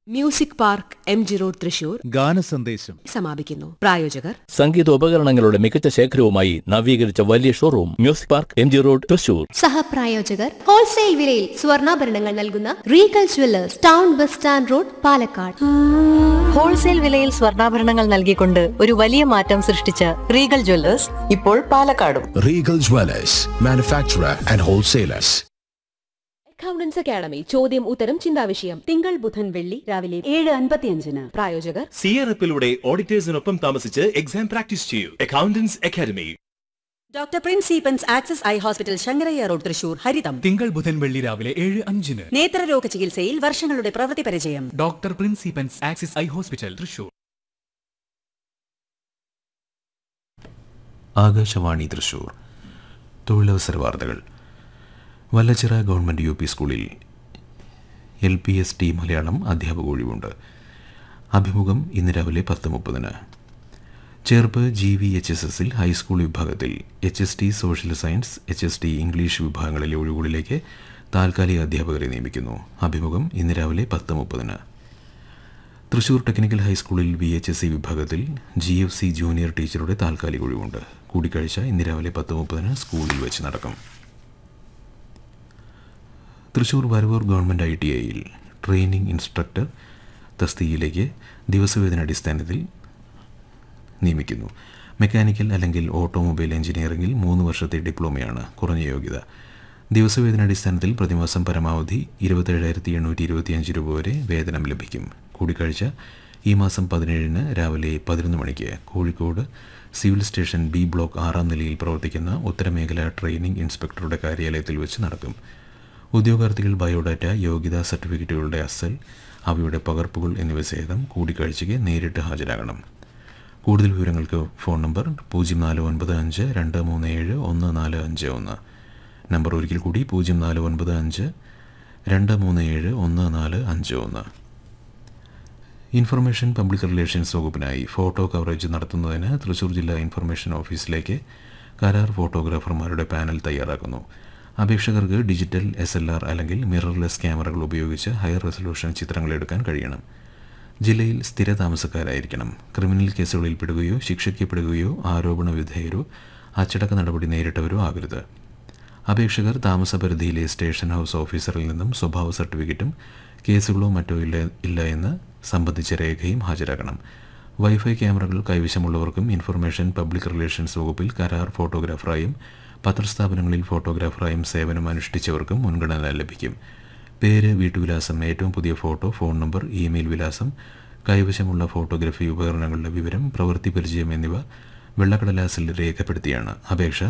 Music park M G road Thrissur ഗാനസന്ദേശം സമാപിക്കുന്നു പ്രായോജകർ സംഗീതോപകരണങ്ങളുടെ മികച്ച ശേഖരവുമായി നവീകരിച്ച വലിയ showroom music park M G road Thrissur സഹപ്രായോജകർ ഹോൾസെയിൽ വിലയിൽ സ്വർണ്ണാഭരണങ്ങൾ നൽകുന്ന regal jewellers town bus stand road Palakkad wholesale വിലയിൽ സ്വർണ്ണാഭരണങ്ങൾ നൽകിക്കൊണ്ട് ഒരു വലിയ മാറ്റം സൃഷ്ടിച്ച റീഗൽ ജ്വല്ലേഴ്സ് ഇപ്പോൾ പാലക്കാടും Regal Dwellers, manufacturer and wholesalers. Accountants academy ചോദ്യം ഉത്തരം ചിന്താവിഷയം തിങ്കൾ ബുധൻ വെള്ളി രാവിലെ ഏഴ് അൻപത്തിയഞ്ചിന് പ്രായോജകർ സിയറപ്പിലൂടെ ഓഡിറ്റേഴ്സിനൊപ്പം താമസിച്ച് എക്സാം പ്രാക്ടീസ് ചെയ്യൂ അക്കൗണ്ടൻസ് അക്കാദമി ഡോക്ടർ പ്രിൻസ് സീപ്പൻസ് Axis eye hospital Shankarayya road Thrissur ഹരിതം തിങ്കൾ ബുധൻ വെള്ളി രാവിലെ ഏഴ് അഞ്ചിന് നേത്രരോഗ ചികിത്സയിൽ വർഷങ്ങളുടെ പ്രവൃത്തി പരിചയം ഡോക്ടർ പ്രിൻസിപ്പൻസ് Axis eye hospital Thrissur Akashvani Thrissur തൊഴിലവസര വാർത്തകൾ വല്ലച്ചിറ ഗവൺമെൻറ് യു പി സ്കൂളിൽ L P S T Malayalam അധ്യാപക ഒഴിവുണ്ട് അഭിമുഖം ഇന്ന് രാവിലെ പത്ത് മുപ്പതിന് Cherpu G V H S എസിൽ ഹൈസ്കൂൾ വിഭാഗത്തിൽ H S T social science H S T English വിഭാഗങ്ങളിലെ ഒഴിവുകളിലേക്ക് താൽക്കാലിക അധ്യാപകരെ നിയമിക്കുന്നു അഭിമുഖം ഇന്ന് രാവിലെ പത്ത് മുപ്പതിന് തൃശൂർ ടെക്നിക്കൽ ഹൈസ്കൂളിൽ വി എച്ച് എസ് സി വിഭാഗത്തിൽ ജി എഫ് സി ജൂനിയർ ടീച്ചറുടെ താൽക്കാലിക ഒഴിവുണ്ട് കൂടിക്കാഴ്ച ഇന്ന് രാവിലെ പത്ത് മുപ്പതിന് സ്കൂളിൽ വെച്ച് നടക്കും Thrissur Varavoor government I T ഐയിൽ ട്രെയിനിങ് ഇൻസ്ട്രക്ടർ തസ്തികയിലേക്ക് ദിവസവേതന അടിസ്ഥാനത്തിൽ നിയമിക്കുന്നു മെക്കാനിക്കൽ അല്ലെങ്കിൽ ഓട്ടോമൊബൈൽ എഞ്ചിനീയറിംഗിൽ മൂന്ന് വർഷത്തെ ഡിപ്ലോമയാണ് കുറഞ്ഞ യോഗ്യത ദിവസവേതന അടിസ്ഥാനത്തിൽ പ്രതിമാസം പരമാവധി ഇരുപത്തേഴായിരത്തി എണ്ണൂറ്റി ഇരുപത്തിയഞ്ച് രൂപ വരെ വേതനം ലഭിക്കും കൂടിക്കാഴ്ച ഈ മാസം പതിനേഴിന് രാവിലെ പതിനൊന്ന് മണിക്ക് Kozhikode civil station B block ആറാം നിലയിൽ പ്രവർത്തിക്കുന്ന ഉത്തരമേഖല ട്രെയിനിംഗ് ഇൻസ്പെക്ടറുടെ കാര്യാലയത്തിൽ വെച്ച് നടക്കും ഉദ്യോഗാർത്ഥികൾ ബയോഡാറ്റ യോഗ്യതാ സർട്ടിഫിക്കറ്റുകളുടെ അസൽ അവയുടെ പകർപ്പുകൾ എന്നിവ സഹിതം കൂടിക്കാഴ്ചയ്ക്ക് നേരിട്ട് ഹാജരാകണം കൂടുതൽ വിവരങ്ങൾക്ക് ഫോൺ നമ്പർ പൂജ്യം നാല് ഒൻപത് അഞ്ച് രണ്ട് മൂന്ന് ഏഴ് ഒന്ന് നാല് അഞ്ച് ഒന്ന് നമ്പർ ഒരിക്കൽ കൂടി പൂജ്യം നാല് ഒൻപത് അഞ്ച് രണ്ട് മൂന്ന് ഏഴ് ഒന്ന് നാല് അഞ്ച് ഒന്ന് ഇൻഫർമേഷൻ പബ്ലിക് റിലേഷൻസ് വകുപ്പിനായി ഫോട്ടോ കവറേജ് നടത്തുന്നതിന് തൃശൂർ ജില്ലാ ഇൻഫർമേഷൻ ഓഫീസിലേക്ക് കരാർ ഫോട്ടോഗ്രാഫർമാരുടെ പാനൽ തയ്യാറാക്കുന്നു അപേക്ഷകർക്ക് ഡിജിറ്റൽ എസ് എൽ ആർ അല്ലെങ്കിൽ മിറർലെസ് ക്യാമറകൾ ഉപയോഗിച്ച് ഹയർ റെസൊല്യൂഷൻ ചിത്രങ്ങൾ എടുക്കാൻ കഴിയണം ജില്ലയിൽ സ്ഥിര താമസക്കാരായിരിക്കണം ക്രിമിനൽ കേസുകളിൽ പെടുകയോ ശിക്ഷിക്കപ്പെടുകയോ ആരോപണ വിധേയരോ അച്ചടക്ക നടപടി നേരിട്ടവരോ ആകരുത് അപേക്ഷകർ താമസപരിധിയിലെ സ്റ്റേഷൻ ഹൗസ് ഓഫീസറിൽ നിന്നും സ്വഭാവ സർട്ടിഫിക്കറ്റും കേസുകളോ മറ്റോ ഇല്ല ഇല്ല എന്ന് സംബന്ധിച്ച രേഖയും ഹാജരാക്കണം വൈഫൈ ക്യാമറകൾ കൈവശമുള്ളവർക്കും ഇൻഫർമേഷൻ പബ്ലിക് റിലേഷൻസ് വകുപ്പിൽ കരാർ ഫോട്ടോഗ്രാഫറായും പത്രസ്ഥാപനങ്ങളിൽ ഫോട്ടോഗ്രാഫറായും സേവനം അനുഷ്ഠിച്ചവർക്കും മുൻഗണന ലഭിക്കും പേര് വീട്ടുവിലാസം ഏറ്റവും പുതിയ ഫോട്ടോ ഫോൺ നമ്പർ ഇമെയിൽ വിലാസം കൈവശമുള്ള ഫോട്ടോഗ്രഫി ഉപകരണങ്ങളുടെ വിവരം പ്രവൃത്തി പരിചയം എന്നിവ വെള്ളക്കടലാസിൽ രേഖപ്പെടുത്തിയാണ് അപേക്ഷ